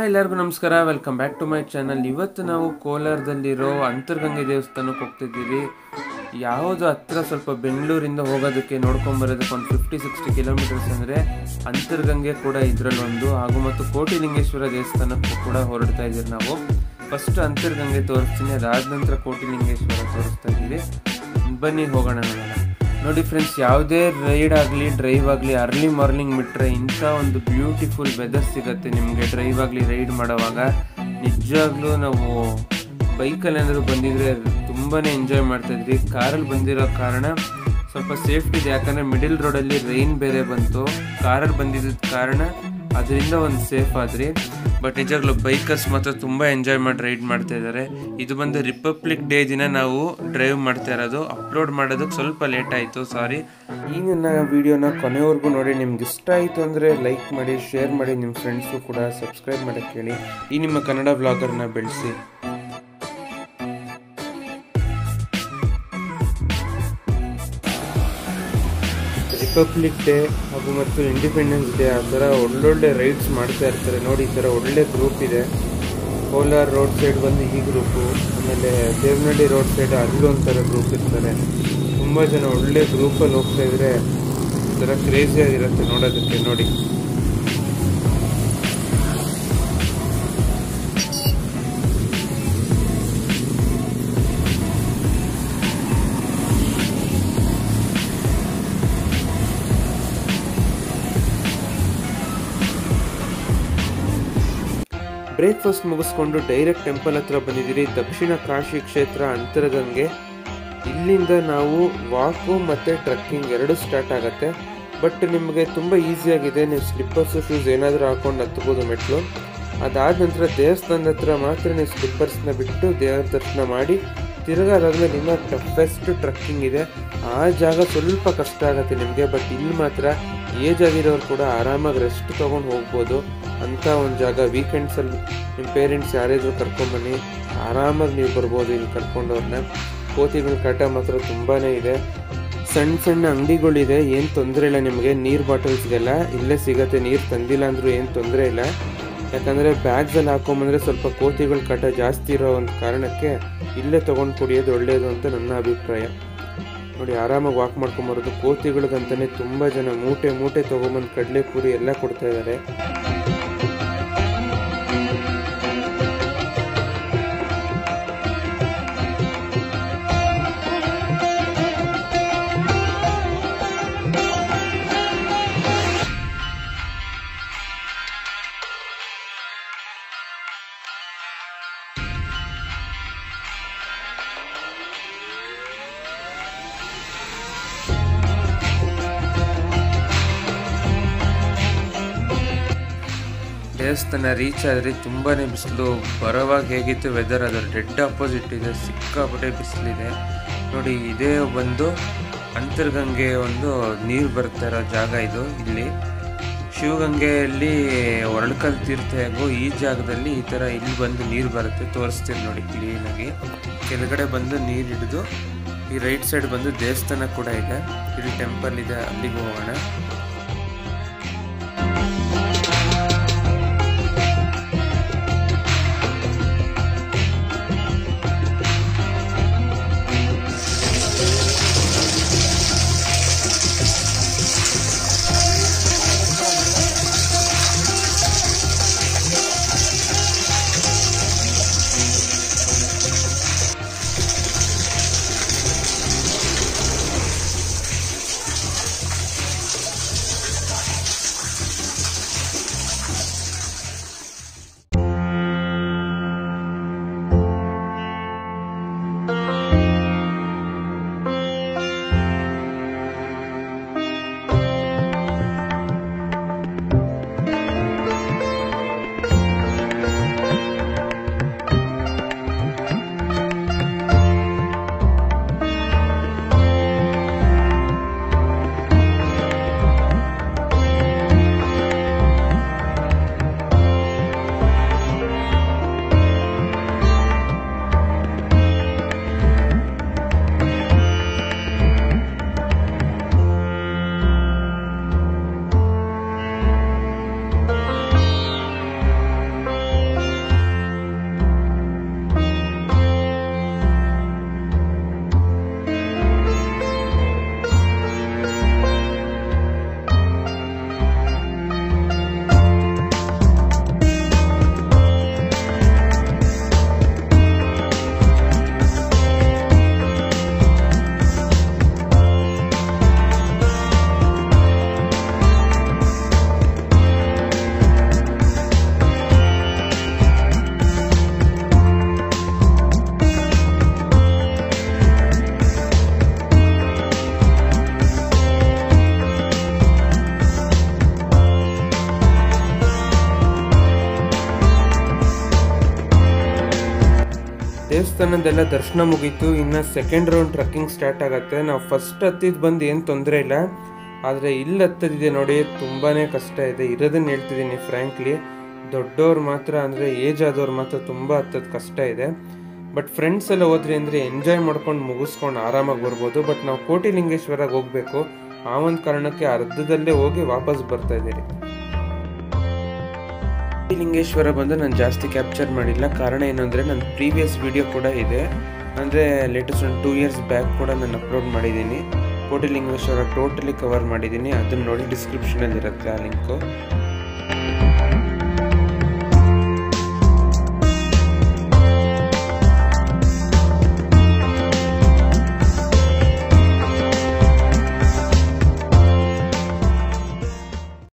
hi ಎಲ್ಲರಿಗೂ ನಮಸ್ಕಾರ welcome back to my channel ಇವತ್ತು ನಾವು ಕೋಲಾರದಲ್ಲಿರೋ ಅಂತರ್ಗಂಗೆ ದೇವಸ್ಥಾನಕ್ಕೆ ಹೋಗ್ತಿದ್ದೀವಿ ಯಾವುದು ಹತ್ರ ಸ್ವಲ್ಪ ಬೆಂಗಳೂರಿಂದ ಹೋಗೋದಕ್ಕೆ ನೋಡ್ಕೊಂಬರೋದಕ್ಕೆ ಒಂದು ಫಿಫ್ಟಿ ಸಿಕ್ಸ್ಟಿ ಕಿಲೋಮೀಟರ್ಸ್ ಅಂದರೆ ಅಂತರ್ಗಂಗೆ ಕೂಡ ಇದರಲ್ಲೊಂದು ಹಾಗೂ ಮತ್ತು ಕೋಟಿಲಿಂಗೇಶ್ವರ ದೇವಸ್ಥಾನಕ್ಕೂ ಕೂಡ ಹೊರಡ್ತಾ ಇದ್ದೀವಿ ನಾವು ಫಸ್ಟ್ ಅಂತರ್ಗಂಗೆ ತೋರಿಸ್ತೀನಿ ಅದಾದ ನಂತರ ಕೋಟಿಲಿಂಗೇಶ್ವರ ತೋರಿಸ್ತಾ ಇದ್ದೀವಿ ಬನ್ನಿ ಹೋಗೋಣ ನೋಡೋಣ ನೋಡಿ ಫ್ರೆಂಡ್ಸ್ ಯಾವುದೇ ರೈಡ್ ಆಗಲಿ ಡ್ರೈವ್ ಆಗಲಿ ಅರ್ಲಿ ಮಾರ್ನಿಂಗ್ ಬಿಟ್ಟರೆ ಇಂಥ ಒಂದು ಬ್ಯೂಟಿಫುಲ್ ವೆದರ್ ಸಿಗುತ್ತೆ ನಿಮಗೆ ಡ್ರೈವ್ ಆಗಲಿ ರೈಡ್ ಮಾಡೋವಾಗ ನಿಜವಾಗ್ಲೂ ನಾವು ಬೈಕಲ್ಲಿ ಏನಾದರೂ ಬಂದಿದ್ರೆ ತುಂಬಾ ಎಂಜಾಯ್ ಮಾಡ್ತಾಯಿದ್ರಿ ಕಾರಲ್ಲಿ ಬಂದಿರೋ ಕಾರಣ ಸ್ವಲ್ಪ ಸೇಫ್ಟಿ ಇದೆ ಯಾಕಂದರೆ ಮಿಡಿಲ್ ರೋಡಲ್ಲಿ ರೈನ್ ಬೇರೆ ಬಂತು ಕಾರಲ್ಲಿ ಬಂದಿದ್ದ ಕಾರಣ ಅದರಿಂದ ಒಂದು ಸೇಫ್ ಆದ್ರಿ ಬಟ್ ನಿಜವಾಗ್ಲೂ ಬೈಕರ್ಸ್ ಮಾತ್ರ ತುಂಬ ಎಂಜಾಯ್ ಮಾಡಿ ರೈಡ್ ಮಾಡ್ತಾ ಇದ್ದಾರೆ ಇದು ಬಂದು ರಿಪಬ್ಲಿಕ್ ಡೇ ದಿನ ನಾವು ಡ್ರೈವ್ ಮಾಡ್ತಾ ಇರೋದು ಅಪ್ಲೋಡ್ ಮಾಡೋದಕ್ಕೆ ಸ್ವಲ್ಪ ಲೇಟ್ ಆಯಿತು ಸಾರಿ ಈ ನನ್ನ ವಿಡಿಯೋನ ಕೊನೆವರೆಗೂ ನೋಡಿ ನಿಮ್ಗೆ ಇಷ್ಟ ಆಯಿತು ಅಂದರೆ ಲೈಕ್ ಮಾಡಿ ಶೇರ್ ಮಾಡಿ ನಿಮ್ಮ ಫ್ರೆಂಡ್ಸು ಕೂಡ ಸಬ್ಸ್ಕ್ರೈಬ್ ಮಾಡೋಕ್ಕೆ ಹೇಳಿ ಈ ನಿಮ್ಮ ಕನ್ನಡ ವ್ಲಾಗರ್ನ ಬೆಳೆಸಿ ರಿಪಬ್ಲಿಕ್ ಡೇ ಹಾಗೂ ಮತ್ತು ಇಂಡಿಪೆಂಡೆನ್ಸ್ ಡೇ ಆ ಥರ ಒಳ್ಳೊಳ್ಳೆ ರೈಡ್ಸ್ ಮಾಡ್ತಾ ಇರ್ತಾರೆ ನೋಡಿ ಈ ಥರ ಒಳ್ಳೆ ಗ್ರೂಪ್ ಇದೆ ಕೋಲಾರ್ ರೋಡ್ ಸೈಡ್ ಬಂದು ಈ ಗ್ರೂಪು ಆಮೇಲೆ ದೇವನಹಳ್ಳಿ ರೋಡ್ ಸೈಡ್ ಅಲ್ಲೊಂಥರ ಗ್ರೂಪ್ ಇರ್ತಾರೆ ತುಂಬ ಜನ ಒಳ್ಳೆ ಗ್ರೂಪಲ್ಲಿ ಹೋಗ್ತಾ ಇದ್ರೆ ಈ ಥರ ಕ್ರೇಜಿಯಾಗಿರುತ್ತೆ ನೋಡೋದಕ್ಕೆ ನೋಡಿ ಬ್ರೇಕ್ಫಾಸ್ಟ್ ಮುಗಿಸ್ಕೊಂಡು ಡೈರೆಕ್ಟ್ ಟೆಂಪಲ್ ಹತ್ರ ಬಂದಿದ್ದೀರಿ ದಕ್ಷಿಣ ಕಾಶಿ ಕ್ಷೇತ್ರ ಅಂತರಗಂಗೆ ಇಲ್ಲಿಂದ ನಾವು ವಾಕು ಮತ್ತು ಟ್ರಕ್ಕಿಂಗ್ ಎರಡು ಸ್ಟಾರ್ಟ್ ಆಗುತ್ತೆ ಬಟ್ ನಿಮಗೆ ತುಂಬ ಈಸಿಯಾಗಿದೆ ನೀವು ಸ್ಲಿಪ್ಪರ್ಸು ಶೂಸ್ ಏನಾದರೂ ಹಾಕೊಂಡು ಹತ್ಬೋದು ಮೆಟ್ಲು ಅದಾದ ನಂತರ ದೇವಸ್ಥಾನದ ಹತ್ರ ಮಾತ್ರ ನೀವು ಸ್ಲಿಪ್ಪರ್ಸ್ನ ಬಿಟ್ಟು ದೇವರ ದರ್ಶನ ಮಾಡಿ ತಿರ್ಗಾ ಅದಾದ್ಮೇಲೆ ಇನ್ನೂ ಟಫೆಸ್ಟ್ ಟ್ರಕ್ಕಿಂಗ್ ಇದೆ ಆ ಜಾಗ ಸ್ವಲ್ಪ ಕಷ್ಟ ಆಗುತ್ತೆ ನಿಮಗೆ ಬಟ್ ಇಲ್ಲಿ ಮಾತ್ರ ಏಜ್ ಆಗಿರೋರು ಕೂಡ ಆರಾಮಾಗಿ ರೆಸ್ಟ್ ತೊಗೊಂಡು ಹೋಗ್ಬೋದು ಅಂಥ ಒಂದು ಜಾಗ ವೀಕೆಂಡ್ಸಲ್ಲಿ ನಿಮ್ಮ ಪೇರೆಂಟ್ಸ್ ಯಾರಾದರೂ ಕರ್ಕೊಂಬನ್ನಿ ಆರಾಮಾಗಿ ನೀವು ಬರ್ಬೋದು ಇಲ್ಲಿ ಕರ್ಕೊಂಡವ್ರನ್ನ ಕೋತಿಗಳ ಕಾಟ ಮಾತ್ರ ತುಂಬಾ ಇದೆ ಸಣ್ಣ ಸಣ್ಣ ಅಂಗಡಿಗಳಿದೆ ಏನು ತೊಂದರೆ ಇಲ್ಲ ನಿಮಗೆ ನೀರು ಬಾಟಲ್ಸ್ಗೆಲ್ಲ ಇಲ್ಲೇ ಸಿಗತ್ತೆ ನೀರು ತಂದಿಲ್ಲ ಅಂದರೂ ಏನು ತೊಂದರೆ ಇಲ್ಲ ಯಾಕಂದರೆ ಬ್ಯಾಗ್ಸಲ್ಲಿ ಹಾಕೊಂಬಂದರೆ ಸ್ವಲ್ಪ ಕೋತಿಗಳ ಕಾಟ ಜಾಸ್ತಿ ಇರೋ ಒಂದು ಕಾರಣಕ್ಕೆ ಇಲ್ಲೇ ತೊಗೊಂಡು ಕುಡಿಯೋದು ಒಳ್ಳೆಯದು ಅಂತ ನನ್ನ ಅಭಿಪ್ರಾಯ ನೋಡಿ ಆರಾಮಾಗಿ ವಾಕ್ ಮಾಡ್ಕೊಂಬರೋದು ಕೋತಿಗಳಿಗಂತಲೇ ತುಂಬ ಜನ ಮೂಟೆ ಮೂಟೆ ತೊಗೊಂಬಂದು ಕಡಲೆ ಪೂರಿ ಎಲ್ಲ ಕೊಡ್ತಾ ಇದ್ದಾರೆ ದೇವಸ್ಥಾನ ರೀಚ್ ಆದರೆ ತುಂಬಾ ಬಿಸಿಲು ಬರೋವಾಗ ಹೇಗಿತ್ತು ವೆದರ್ ಅದರ ಡೆಡ್ ಅಪೋಸಿಟ್ ಇದೆ ಸಿಕ್ಕಾಪಟ್ಟೆ ಬಿಸಿಲಿದೆ ನೋಡಿ ಇದೇ ಬಂದು ಅಂತರ್ಗಂಗೆ ಒಂದು ನೀರು ಬರ್ತಾ ಇರೋ ಜಾಗ ಇದು ಇಲ್ಲಿ ಶಿವಗಂಗೆಯಲ್ಲಿ ಒರಳ್ಕಲ್ ತೀರ್ಥ ಹೇಗೋ ಈ ಜಾಗದಲ್ಲಿ ಈ ಥರ ಇಲ್ಲಿ ಬಂದು ನೀರು ಬರುತ್ತೆ ತೋರಿಸ್ತೀನಿ ನೋಡಿ ಕ್ಲೀನಾಗಿ ಕೆಳಗಡೆ ಬಂದು ನೀರು ಹಿಡಿದು ಈ ರೈಟ್ ಸೈಡ್ ಬಂದು ದೇವಸ್ಥಾನ ಕೂಡ ಇದೆ ಇಲ್ಲಿ ಟೆಂಪಲ್ ಇದೆ ಅಲ್ಲಿಗೆ ಹೋಗೋಣ ದೇವಸ್ಥಾನದೆಲ್ಲ ದರ್ಶನ ಮುಗೀತು ಇನ್ನು ಸೆಕೆಂಡ್ ರೌಂಡ್ ಟ್ರಕ್ಕಿಂಗ್ ಸ್ಟಾರ್ಟ್ ಆಗುತ್ತೆ ನಾವು ಫಸ್ಟ್ ಹತ್ತಿದ್ದು ಬಂದು ಏನು ತೊಂದರೆ ಇಲ್ಲ ಆದರೆ ಇಲ್ಲಿ ಹತ್ತದಿದೆ ನೋಡಿ ತುಂಬಾ ಕಷ್ಟ ಇದೆ ಇರೋದನ್ನ ಹೇಳ್ತಿದ್ದೀನಿ ಫ್ರ್ಯಾಂಕ್ಲಿ ದೊಡ್ಡವ್ರು ಮಾತ್ರ ಅಂದರೆ ಏಜ್ ಆದವ್ರು ಮಾತ್ರ ತುಂಬ ಹತ್ತೋದು ಕಷ್ಟ ಇದೆ ಬಟ್ ಫ್ರೆಂಡ್ಸ್ ಎಲ್ಲ ಹೋದ್ರಿ ಅಂದರೆ ಎಂಜಾಯ್ ಮಾಡ್ಕೊಂಡು ಮುಗಿಸ್ಕೊಂಡು ಆರಾಮಾಗಿ ಬರ್ಬೋದು ಬಟ್ ನಾವು ಕೋಟಿಲಿಂಗೇಶ್ವರಗೆ ಹೋಗಬೇಕು ಆ ಒಂದು ಕಾರಣಕ್ಕೆ ಅರ್ಧದಲ್ಲೇ ಹೋಗಿ ವಾಪಸ್ ಬರ್ತಾ ಇದ್ದೀರಿ ಲಿಂಗೇಶ್ವರ ಬಂದು ನಾನು ಜಾಸ್ತಿ ಕ್ಯಾಪ್ಚರ್ ಮಾಡಿಲ್ಲ ಕಾರಣ ಏನು ಅಂದರೆ ನನ್ನ ಪ್ರೀವಿಯಸ್ ವಿಡಿಯೋ ಕೂಡ ಇದೆ ಅಂದರೆ ಲೇಟೆಸ್ಟ್ ಒಂದು ಟೂ ಇಯರ್ಸ್ ಬ್ಯಾಕ್ ಕೂಡ ನಾನು ಅಪ್ಲೋಡ್ ಮಾಡಿದ್ದೀನಿ ಕೋಟಿಲಿಂಗೇಶ್ವರ ಟೋಟಲಿ ಕವರ್ ಮಾಡಿದ್ದೀನಿ ಅದನ್ನು ನೋಡಿ ಡಿಸ್ಕ್ರಿಪ್ಷನಲ್ಲಿ ಇರುತ್ತೆ ಆ ಲಿಂಕು